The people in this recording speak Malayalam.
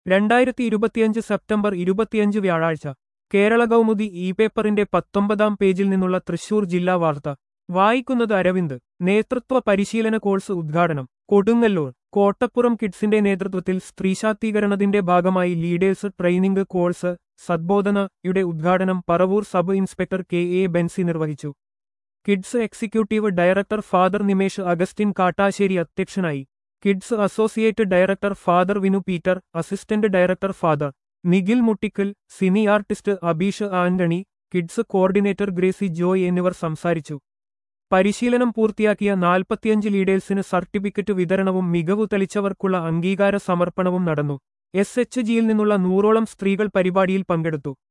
രണ്ടായിരത്തി ഇരുപത്തിയഞ്ച് സെപ്റ്റംബർ ഇരുപത്തിയഞ്ച് വ്യാഴാഴ്ച കേരള കൗമുദി ഇ പേപ്പറിന്റെ പത്തൊമ്പതാം പേജിൽ നിന്നുള്ള തൃശൂർ ജില്ലാ വാർത്ത വായിക്കുന്നത് അരവിന്ദ് നേതൃത്വ പരിശീലന കോഴ്സ് ഉദ്ഘാടനം കൊടുങ്ങല്ലൂർ കോട്ടപ്പുറം കിഡ്സിന്റെ നേതൃത്വത്തിൽ സ്ത്രീശാക്തീകരണത്തിന്റെ ഭാഗമായി ലീഡേഴ്സ് ട്രെയിനിംഗ് കോഴ്സ് സദ്ബോധനയുടെ ഉദ്ഘാടനം Paravur sub inspector K A Benzy നിർവഹിച്ചു KIDS executive director father Nimesh Augustine Kattassery അധ്യക്ഷനായി KIDS associate director father Vinu Peter assistant director father Nikhil Muttikkal cine artist Abeesh Antony KIDS coordinator Gracy Joy എന്നിവർ സംസാരിച്ചു പരിശീലനം പൂർത്തിയാക്കിയ നാൽപ്പത്തിയഞ്ച് ലീഡേഴ്സിന് സർട്ടിഫിക്കറ്റ് വിതരണവും മികവു തെളിച്ചവർക്കുള്ള അംഗീകാര സമർപ്പണവും നടന്നു എസ് എച്ച് ജിയിൽ നിന്നുള്ള നൂറോളം സ്ത്രീകൾ പരിപാടിയിൽ പങ്കെടുത്തു